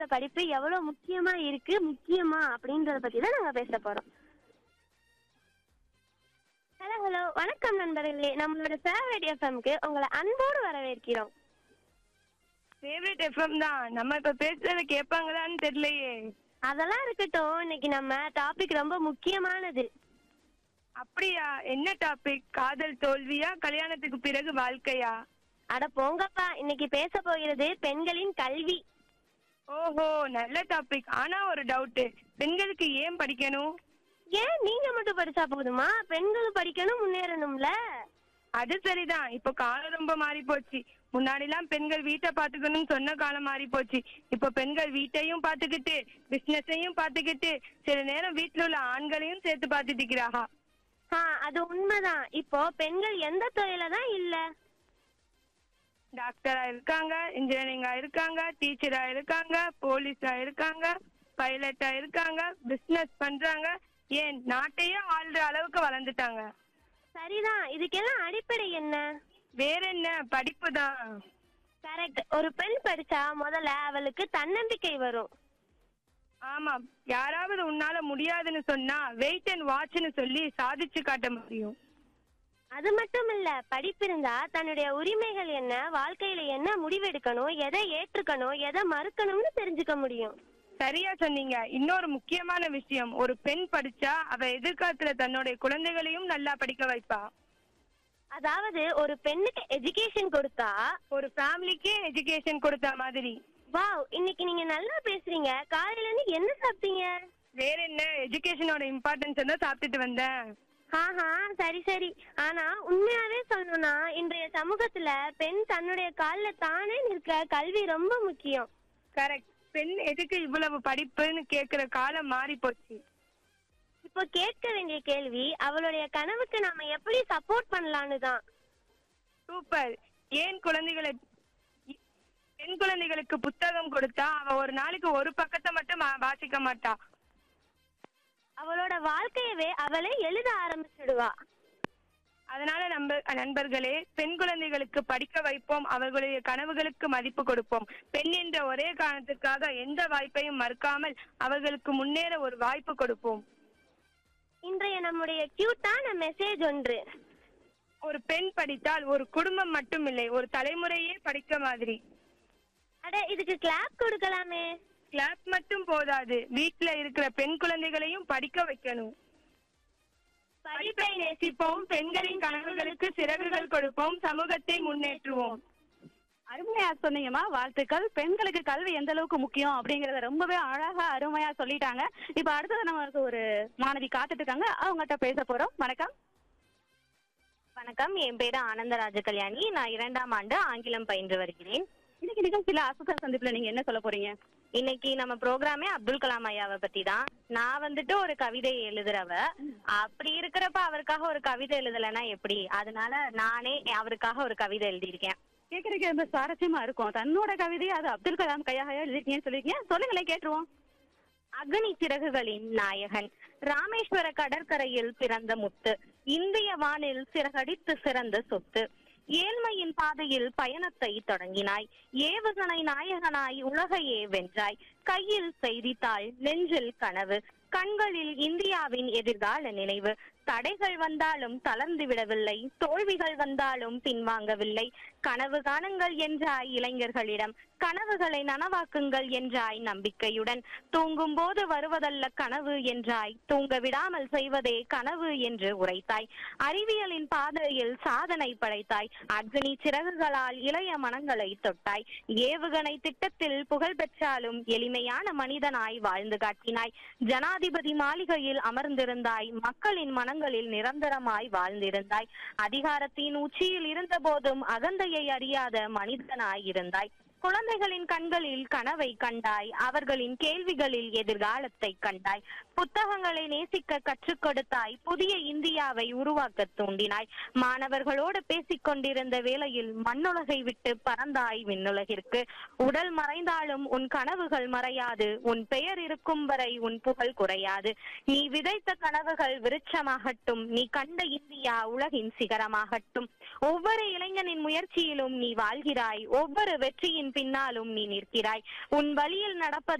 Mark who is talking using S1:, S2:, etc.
S1: படிப்பு எவ்வளவு முக்கியமா இருக்கு முக்கியமா அப்படின்றத பத்தி தான் நாங்க பேச போறோம் ஹலோ ஹலோ வணக்கம் நண்பர்களே நம்மளோட ஃபேவரட் எஃப்எம்க்கு உங்களை அன்போடு வரவேற்கிறோம்
S2: ஃபேவரட் எஃப்எம் தான் நம்ம இப்ப பேசுறத கேட்பாங்களான்னு தெரியலையே
S1: அதெல்லாம் இருக்கட்டும் இன்னைக்கு நம்ம டாபிக் ரொம்ப முக்கியமானது
S2: அப்படியா என்ன டாபிக் காதல் தோல்வியா கல்யாணத்துக்கு பிறகு வாழ்க்கையா
S1: அட போங்கப்பா இன்னைக்கு பேச போகிறது பெண்களின் கல்வி
S2: ஓஹோ நல்ல டாபிக் ஆனா ஒரு டவுட் பெண்களுக்கு ஏன் படிக்கணும்
S1: ஏன் நீங்க மட்டும் படிச்சா போதுமா பெண்கள் படிக்கணும் முன்னேறணும்ல
S2: அது சரிதான் இப்போ காலம் ரொம்ப மாறி போச்சு முன்னாடி எல்லாம் பெண்கள் வீட்டை பாத்துக்கணும்னு சொன்ன காலம் மாறி போச்சு இப்போ பெண்கள் வீட்டையும் பாத்துக்கிட்டு பிசினஸையும் பாத்துக்கிட்டு சில நேரம் வீட்டுல உள்ள ஆண்களையும் சேர்த்து பாத்துட்டு இருக்கிறாஹா
S1: ஆ அது உண்மைதான் இப்போ பெண்கள் எந்த துறையில தான் இல்ல
S2: டாக்டரா இருக்காங்க இன்ஜினியரிங்கா இருக்காங்க டீச்சரா இருக்காங்க போலீஸா இருக்காங்க பைலட்டா இருக்காங்க பிசினஸ் பண்றாங்க ஏன் நாட்டையே ஆள்ற அளவுக்கு வளர்ந்துட்டாங்க
S1: சரிதான் இதுக்கெல்லாம் அடிப்படை என்ன
S2: வேற என்ன படிப்பு தான்
S1: கரெக்ட் ஒரு பெண் படிச்சா முதல்ல அவளுக்கு தன்னம்பிக்கை வரும்
S2: ஆமா யாராவது உன்னால முடியாதுன்னு சொன்னா வெயிட் அண்ட் வாட்ச்னு சொல்லி சாதிச்சு காட்ட முடியும்
S1: அது மட்டும் இல்ல படிப்பு இருந்தா தன்னுடைய உரிமைகள் என்ன வாழ்க்கையில என்ன முடிவெடுக்கணும் எதை ஏற்றுக்கணும் எதை மறுக்கணும்னு தெரிஞ்சுக்க முடியும்
S2: சரியா சொன்னீங்க இன்னொரு முக்கியமான விஷயம் ஒரு பெண் படிச்சா அவ எதிர்காலத்துல தன்னுடைய குழந்தைகளையும் நல்லா படிக்க வைப்பா
S1: அதாவது ஒரு பெண்ணுக்கு எஜுகேஷன் கொடுத்தா
S2: ஒரு ஃபேமிலிக்கே எஜுகேஷன் கொடுத்த மாதிரி
S1: வாவ் இன்னைக்கு நீங்க நல்லா பேசுறீங்க காலையில இருந்து என்ன சாப்பிட்டீங்க
S2: வேற என்ன எஜுகேஷனோட இம்பார்ட்டன்ஸ் தான் சாப்பிட்டுட்டு வந்தேன்
S1: ஆஹா சரி சரி ஆனா உண்மையாவே சொல்லணும்னா இன்றைய சமூகத்துல பெண் தன்னுடைய கால்ல தானே நிற்க கல்வி ரொம்ப முக்கியம்
S2: கரெக்ட் பெண் எதுக்கு இவ்வளவு படிப்புன்னு கேக்குற காலம் மாறி போச்சு
S1: இப்போ கேட்க வேண்டிய கேள்வி அவளுடைய கனவுக்கு நாம எப்படி சப்போர்ட் பண்ணலான்னு தான்
S2: சூப்பர் ஏன் குழந்தைகளை பெண் குழந்தைகளுக்கு புத்தகம் கொடுத்தா அவ ஒரு நாளைக்கு ஒரு பக்கத்தை மட்டும் வா- வாசிக்க மாட்டா
S1: அவளோட வாழ்க்கையவே அவளே எழுத ஆரம்பிச்சிடுவா
S2: அதனால நம்ப நண்பர்களே பெண் குழந்தைகளுக்கு படிக்க வைப்போம் அவர்களுடைய கனவுகளுக்கு மதிப்பு கொடுப்போம் பெண் என்ற ஒரே காரணத்துக்காக எந்த வாய்ப்பையும் மறுக்காமல் அவர்களுக்கு முன்னேற ஒரு வாய்ப்பு கொடுப்போம்
S1: இன்றைய நம்முடைய கியூட்டான மெசேஜ் ஒன்று
S2: ஒரு பெண் படித்தால் ஒரு குடும்பம் மட்டும் இல்லை ஒரு தலைமுறையே படிக்க மாதிரி
S1: அட இதுக்கு கிளாப் கொடுக்கலாமே
S2: கிளாஸ் மட்டும் போதாது வீட்ல இருக்கிற பெண் குழந்தைகளையும் படிக்க வைக்கணும் படிப்பை நேசிப்போம் பெண்களின் கனவுகளுக்கு சிறகுகள் கொடுப்போம் சமூகத்தை முன்னேற்றுவோம்
S3: அருமையா சொன்னீங்கம்மா வாழ்த்துக்கள் பெண்களுக்கு கல்வி எந்த அளவுக்கு முக்கியம் அப்படிங்கறத ரொம்பவே அழகா அருமையா சொல்லிட்டாங்க இப்ப அடுத்தது நமக்கு ஒரு மாணவி காத்துட்டு இருக்காங்க அவங்ககிட்ட பேச போறோம் வணக்கம்
S1: வணக்கம் என் பேரு ஆனந்தராஜ கல்யாணி நான் இரண்டாம் ஆண்டு ஆங்கிலம் பயின்று வருகிறேன்
S3: இன்னைக்கு நிகழ்ச்சியில அசத்தல் சந்திப்புல நீங்க என்ன சொல்ல போறீங்க
S1: இன்னைக்கு நம்ம ப்ரோக்ராமே அப்துல் கலாம் ஐயாவை பத்தி தான் நான் வந்துட்டு ஒரு கவிதை எழுதுறவ அப்படி இருக்கிறப்ப அவருக்காக ஒரு கவிதை எழுதலைன்னா எப்படி அதனால நானே அவருக்காக ஒரு கவிதை எழுதியிருக்கேன்
S3: கேக்குறதுக்கு ரொம்ப சுவாரஸ்யமா இருக்கும் தன்னோட கவிதையை அது அப்துல் கலாம் கையாக எழுதிருக்கீங்கன்னு சொல்லிருக்கீங்க சொல்லுங்களேன் கேட்டுருவோம்
S1: அக்னி சிறகுகளின் நாயகன் ராமேஸ்வர கடற்கரையில் பிறந்த முத்து இந்திய வானில் சிறகடித்து சிறந்த சொத்து ஏழ்மையின் பாதையில் பயணத்தை தொடங்கினாய் ஏவுகணை நாயகனாய் உலகையே வென்றாய் கையில் செய்தித்தாள் நெஞ்சில் கனவு கண்களில் இந்தியாவின் எதிர்கால நினைவு தடைகள் வந்தாலும் தளர்ந்து விடவில்லை தோல்விகள் வந்தாலும் பின்வாங்கவில்லை கனவு காணுங்கள் என்றாய் இளைஞர்களிடம் கனவுகளை நனவாக்குங்கள் என்றாய் நம்பிக்கையுடன் தூங்கும் போது வருவதல்ல கனவு என்றாய் தூங்க விடாமல் செய்வதே கனவு என்று உரைத்தாய் அறிவியலின் பாதையில் சாதனை படைத்தாய் அக்னி சிறகுகளால் இளைய மனங்களை தொட்டாய் ஏவுகணை திட்டத்தில் புகழ் பெற்றாலும் எளிமையான மனிதனாய் வாழ்ந்து காட்டினாய் ஜனாதிபதி மாளிகையில் அமர்ந்திருந்தாய் மக்களின் மனங்களில் நிரந்தரமாய் வாழ்ந்திருந்தாய் அதிகாரத்தின் உச்சியில் இருந்த போதும் அகந்தையை அறியாத மனிதனாய் இருந்தாய் குழந்தைகளின் கண்களில் கனவை கண்டாய் அவர்களின் கேள்விகளில் எதிர்காலத்தை கண்டாய் புத்தகங்களை நேசிக்க கற்றுக் கொடுத்தாய் புதிய இந்தியாவை உருவாக்க தூண்டினாய் மாணவர்களோடு பேசிக் கொண்டிருந்த வேளையில் மண்ணுலகை விட்டு பறந்தாய் விண்ணுலகிற்கு உடல் மறைந்தாலும் உன் கனவுகள் மறையாது உன் பெயர் இருக்கும் வரை உன் புகழ் குறையாது நீ விதைத்த கனவுகள் விருட்சமாகட்டும் நீ கண்ட இந்தியா உலகின் சிகரமாகட்டும் ஒவ்வொரு இளைஞனின் முயற்சியிலும் நீ வாழ்கிறாய் ஒவ்வொரு வெற்றியின் பின்னாலும் நீ நிற்கிறாய் உன் வழியில் நடப்பது